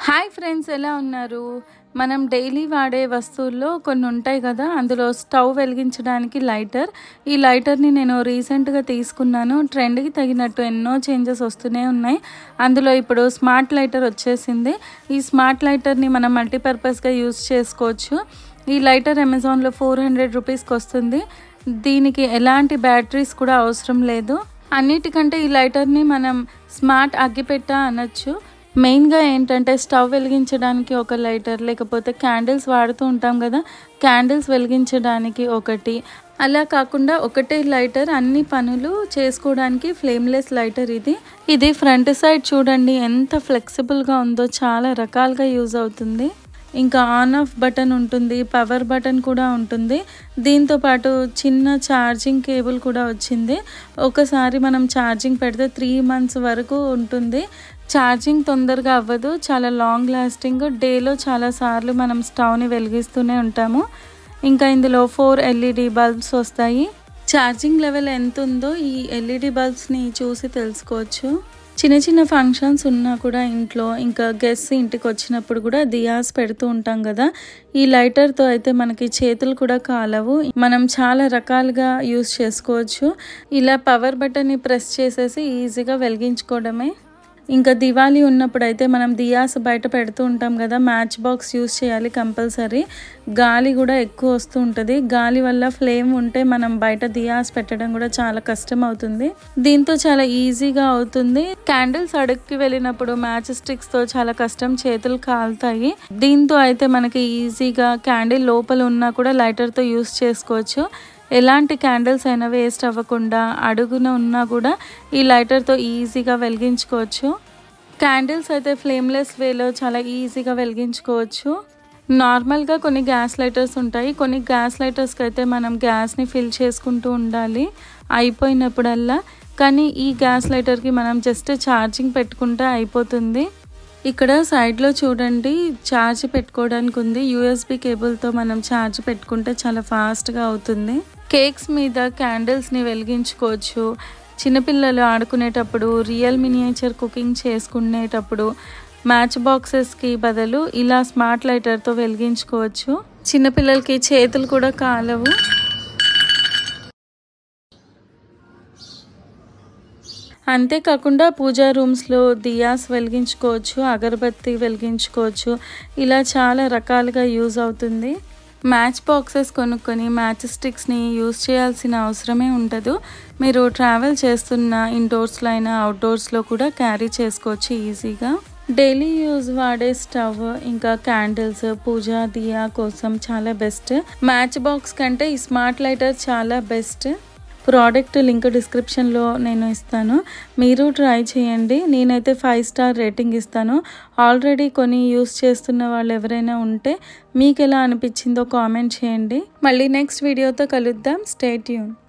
hi friends ఎలా ఉన్నారు మనం డైలీ వాడే వస్తువుల్లో కొన్ని ఉంటాయి కదా అందులో స్టవ్ వెలిగించడానికి లైటర్ ఈ లైటర్ని నేను రీసెంట్గా తీసుకున్నాను ట్రెండ్కి తగినట్టు ఎన్నో చేంజెస్ వస్తూనే ఉన్నాయి అందులో ఇప్పుడు స్మార్ట్ లైటర్ వచ్చేసింది ఈ స్మార్ట్ లైటర్ని మనం మల్టీపర్పస్గా యూస్ చేసుకోవచ్చు ఈ లైటర్ అమెజాన్లో ఫోర్ హండ్రెడ్ రూపీస్కి వస్తుంది దీనికి ఎలాంటి బ్యాటరీస్ కూడా అవసరం లేదు అన్నిటికంటే ఈ లైటర్ని మనం స్మార్ట్ అగ్గిపెట్ట అనొచ్చు మెయిన్గా ఏంటంటే స్టవ్ వెలిగించడానికి ఒక లైటర్ లేకపోతే క్యాండిల్స్ వాడుతూ ఉంటాం కదా క్యాండిల్స్ వెలిగించడానికి ఒకటి అలా కాకుండా ఒకటే లైటర్ అన్ని పనులు చేసుకోవడానికి ఫ్లేమ్లెస్ లైటర్ ఇది ఇది ఫ్రంట్ సైడ్ చూడండి ఎంత ఫ్లెక్సిబుల్గా ఉందో చాలా రకాలుగా యూజ్ అవుతుంది ఇంకా ఆన్ ఆఫ్ బటన్ ఉంటుంది పవర్ బటన్ కూడా ఉంటుంది దీంతో పాటు చిన్న ఛార్జింగ్ కేబుల్ కూడా వచ్చింది ఒకసారి మనం ఛార్జింగ్ పెడితే త్రీ మంత్స్ వరకు ఉంటుంది ఛార్జింగ్ తొందరగా అవ్వదు చాలా లాంగ్ లాస్టింగ్ డేలో చాలా సార్లు మనం స్టవ్ని వెలిగిస్తూనే ఉంటాము ఇంకా ఇందులో ఫోర్ ఎల్ఈడి బల్బ్స్ వస్తాయి ఛార్జింగ్ లెవెల్ ఎంత ఉందో ఈ ఎల్ఈడి బల్బ్స్ని చూసి తెలుసుకోవచ్చు చిన్న చిన్న ఫంక్షన్స్ ఉన్నా కూడా ఇంట్లో ఇంకా గెస్ట్ ఇంటికి వచ్చినప్పుడు కూడా దియాస్ పెడుతూ ఉంటాం కదా ఈ లైటర్తో అయితే మనకి చేతులు కూడా కాలవు మనం చాలా రకాలుగా యూస్ చేసుకోవచ్చు ఇలా పవర్ బటన్ని ప్రెస్ చేసేసి ఈజీగా వెలిగించుకోవడమే ఇంకా దివాళీ ఉన్నప్పుడు అయితే మనం దియాస్ బయట పెడుతూ ఉంటాం కదా మ్యాచ్ బాక్స్ యూస్ చేయాలి కంపల్సరీ గాలి కూడా ఎక్కువ వస్తూ ఉంటుంది గాలి వల్ల ఫ్లేమ్ ఉంటే మనం బయట దియాస్ పెట్టడం కూడా చాలా కష్టం అవుతుంది దీంతో చాలా ఈజీగా అవుతుంది క్యాండిల్స్ అడుగుకి వెళ్ళినప్పుడు మ్యాచ్ స్టిక్స్తో చాలా కష్టం చేతులు కాలుతాయి దీంతో అయితే మనకి ఈజీగా క్యాండిల్ లోపల ఉన్నా కూడా లైటర్తో యూస్ చేసుకోవచ్చు ఎలాంటి క్యాండిల్స్ అయినా వేస్ట్ అవ్వకుండా అడుగున ఉన్నా కూడా ఈ లైటర్తో ఈజీగా వెలిగించుకోవచ్చు క్యాండిల్స్ అయితే ఫ్లేమ్లెస్ వేలో చాలా ఈజీగా వెలిగించుకోవచ్చు నార్మల్గా కొన్ని గ్యాస్ లైటర్స్ ఉంటాయి కొన్ని గ్యాస్ లైటర్స్కి అయితే మనం గ్యాస్ని ఫిల్ చేసుకుంటూ ఉండాలి అయిపోయినప్పుడల్లా కానీ ఈ గ్యాస్ లైటర్కి మనం జస్ట్ ఛార్జింగ్ పెట్టుకుంటే అయిపోతుంది ఇక్కడ సైడ్లో చూడండి ఛార్జ్ పెట్టుకోవడానికి ఉంది యూఎస్బి కేబుల్తో మనం ఛార్జ్ పెట్టుకుంటే చాలా ఫాస్ట్గా అవుతుంది కేక్స్ మీద క్యాండిల్స్ని వెలిగించుకోవచ్చు చిన్నపిల్లలు ఆడుకునేటప్పుడు రియల్ మినియేచర్ కుకింగ్ చేసుకునేటప్పుడు మ్యాచ్ బాక్సెస్కి బదులు ఇలా స్మార్ట్ లైటర్తో వెలిగించుకోవచ్చు చిన్నపిల్లలకి చేతులు కూడా కాలవు అంతేకాకుండా పూజా రూమ్స్లో దియాస్ వెలిగించుకోవచ్చు అగరబత్తి వెలిగించుకోవచ్చు ఇలా చాలా రకాలుగా యూజ్ అవుతుంది మ్యాచ్ బాక్సెస్ కొనుక్కొని మ్యాచ్ స్టిక్స్ని యూజ్ చేయాల్సిన అవసరమే ఉండదు మీరు ట్రావెల్ చేస్తున్న ఇండోర్స్లో అయినా అవుట్డోర్స్లో కూడా క్యారీ చేసుకోవచ్చు ఈజీగా డైలీ యూజ్ వాడే స్టవ్ ఇంకా క్యాండిల్స్ పూజ దియా కోసం చాలా బెస్ట్ మ్యాచ్ బాక్స్ కంటే ఈ స్మార్ట్ లైటర్ చాలా బెస్ట్ ప్రోడక్ట్ లింక్ డిస్క్రిప్షన్లో నేను ఇస్తాను మీరు ట్రై చేయండి నేనైతే ఫైవ్ స్టార్ రేటింగ్ ఇస్తాను ఆల్రెడీ కొన్ని యూస్ చేస్తున్న వాళ్ళు ఎవరైనా ఉంటే మీకు ఎలా అనిపించిందో కామెంట్ చేయండి మళ్ళీ నెక్స్ట్ వీడియోతో కలుద్దాం స్టే ట్యూన్